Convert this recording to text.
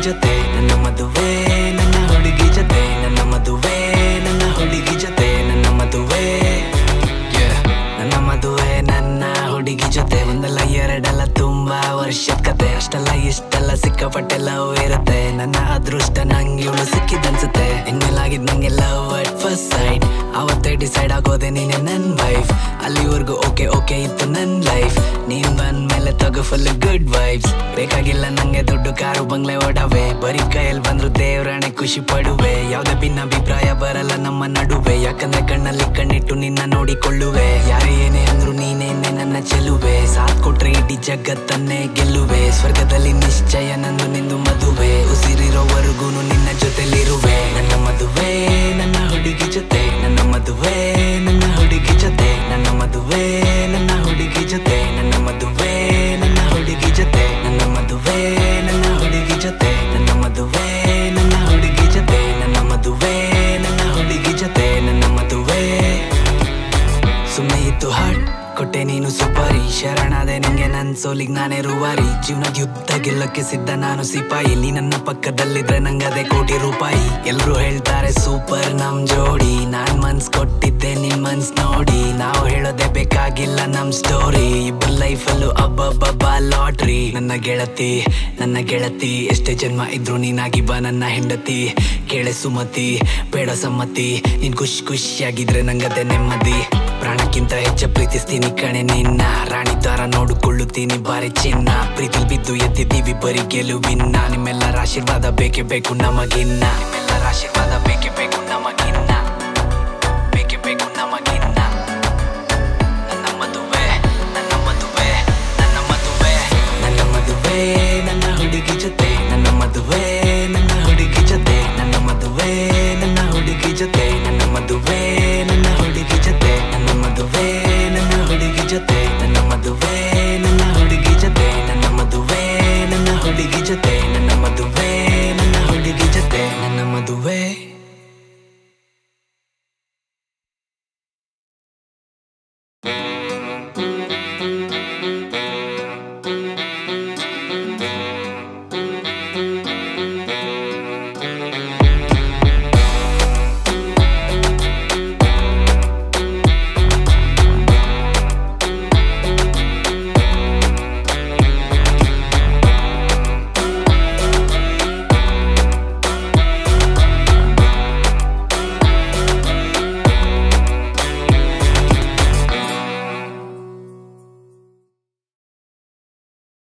ಜೊತೆ ನನ್ನ ಮದುವೆ ನನ್ನ ಹುಡುಗಿ ಜೊತೆ ನನ್ನ ಮದುವೆ ನನ್ನ ಹುಡುಗಿ ಜೊತೆ ನನ್ನ ಮದುವೆ Yeah. ನನ್ನ ಮದುವೆ ನನ್ನ ಹುಡುಗಿ ಜೊತೆ ಒಂದಲ್ಲ ಎರಡಲ್ಲ ತುಂಬಾ ವರ್ಷದ ಕತೆ ಅಷ್ಟಲ್ಲ ಇಷ್ಟಲ್ಲ ಸಿಕ್ಕಾಪಟ್ಟೆ ಲವ್ ಇರುತ್ತೆ ನನ್ನ ಅದೃಷ್ಟ ನಂಗೆ ಇವಳು ಸಿಕ್ಕಿದನ್ಸುತ್ತೆ ಇನ್ಮೇಲಾಗಿದ್ ನಂಗೆ ಲವ್ ಅಟ್ ಫಸ್ಟ್ ಸೈಡ್ ಅವತ್ತೇ ಡಿಸೈಡ್ ಆಗೋದೆ ನೀನೆ ನನ್ ವೈಫ್ ಅಲ್ಲಿವರೆಗೂ ಓಕೆ ಓಕೆ ಇತ್ತು ನನ್ ಲೈಫ್ ನೀನ್ ಬಂದ್ಮೇಲೆ ತಗೋ ಫುಲ್ ಗುಡ್ ವೈಬ್ಸ್ ಬೇಕಾಗಿಲ್ಲ ನಂಗೆ ದುಡ್ಡು ಕಾರು ಬಂಗ್ಲೆ ಓಡವೆ ಬರೀ ಕೈಯಲ್ಲಿ ಬಂದ್ರು ದೇವ್ರಾಣೆ ಖುಷಿ ಪಡುವೆ ಯಾವ್ದೇ ಭಿನ್ನಾಭಿಪ್ರಾಯ ಬರಲ್ಲ ನಮ್ಮ ನಡುವೆ ಯಾಕಂದ್ರೆ ಕಣ್ಣಲ್ಲಿ ಕಣ್ಣಿಟ್ಟು ನಿನ್ನ ನೋಡಿಕೊಳ್ಳುವೆ ಯಾರೇ ಏನೇ ಅಂದ್ರು ನೀನೇನೆ ನನ್ನ ಚೆಲುವೆ ಸಾಥ್ ಕೊಟ್ರೆ ಇಡೀ ಜಗತ್ತನ್ನೇ ಗೆಲ್ಲುವೆ ಸ್ವರ್ಗದಲ್ಲಿ ನಿಶ್ಚಯ ನಂದು ನಿಂದು ಮದುವೆ ಉಸಿರಿರೋವರೆಗೂ ನಿನ್ನ ಜೊತೆಲಿರುವೆ ನನ್ನ ಮದುವೆ ನನ್ನ ಹುಡುಗಿ ಜೊತೆ ನನ್ನ ಮದುವೆ ನನ್ನ ಹುಡುಗಿ ಜೊತೆ ನನ್ನ ಮದುವೆ ನನ್ನ ಹುಡುಗಿ ಜೊತೆ ನನ್ನ ಮದುವೆ ನನ್ನ ಹುಡುಗಿ ಜೊತೆ ನನ್ನ ಮದುವೆ ನನ್ನ ಹುಡುಗಿ ಜೊತೆ ನನ್ನ ಮದುವೆ ನನ್ನ ಹುಡುಗಿ ಜೊತೆ ನನ್ನ ಮದುವೆ ನನ್ನ ಹುಡುಗಿ ಜೊತೆ ನನ್ನ ಮದುವೆ ಸುಮ್ಮನೆ ಇತ್ತು ಹಾಟ್ ಕೊಟ್ಟೆ ನೀನು ಸುಪಾರಿ ಶರಣಾದೆ ನಿಂಗೆ ನನ್ ಸೋಲಿಗ್ ನಾನೇ ರೂವಾರಿ ಜೀವನದ ಯುದ್ಧ ಗೆಲ್ಲಕ್ಕೆ ಸಿದ್ಧ ನಾನು ಸಿಪಾಯಿ ನೀ ನನ್ನ ಪಕ್ಕದಲ್ಲಿದ್ರೆ ನಂಗದೆ ಕೋಟಿ ರೂಪಾಯಿ ಎಲ್ರು ಹೇಳ್ತಾರೆ ಸೂಪರ್ ನಮ್ ಜೋಡಿ ನಾನ್ ಮನ್ಸ್ ಕೊಟ್ಟಿದ್ದೆ ನಿನ್ ಮನ್ಸ್ ನೋಡಿ ನಾವು ಹೇಳೋದೇ ಬೇಕಾಗಿಲ್ಲ ನಮ್ ಸ್ಟೋರಿ ಇಬ್ಬರ ಲೈಫಲ್ಲೂ ಅಬ್ಬಬ್ಬಬ್ಬ ಲಾಟ್ರಿ ನನ್ನ ಗೆಳತಿ ನನ್ನ ಗೆಳತಿ ಎಷ್ಟೇ ಜನ್ಮ ಇದ್ರು ನೀನಾಗಿ ಬಾ ನನ್ನ ಹೆಂಡತಿ ಕೇಳೆ ಸುಮತಿ ಬೇಡ ಸಮ್ಮತಿ ನೀನ್ ಖುಷಿ ಖುಷಿಯಾಗಿದ್ರೆ ನಂಗದೆ ನೆಮ್ಮದಿ ಪ್ರಾಣಕ್ಕಿಂತ ಹೆಚ್ಚು ಪ್ರೀತಿಸ್ತೀನಿ ಕಣೆ ನಿನ್ನ ರಾಣಿ ತರ ನೋಡಿಕೊಳ್ಳುತ್ತೀನಿ ಬಾರಿ ಚಿನ್ನ ಪ್ರೀತಿಲ್ ಬಿದ್ದು ಎದ್ದಿದ್ದೀವಿ ಬರೀ ಗೆಲುವಿನ ನಿಮ್ಮೆಲ್ಲರ ಆಶೀರ್ವಾದ ಬೇಕೇ ಬೇಕು ನಮಗಿನ್ನ ನಿಮ್ಮೆಲ್ಲರ ಆಶೀರ್ವಾದ ಬೇಕೇ ಬೇಕು ನಮಗಿನ್ನ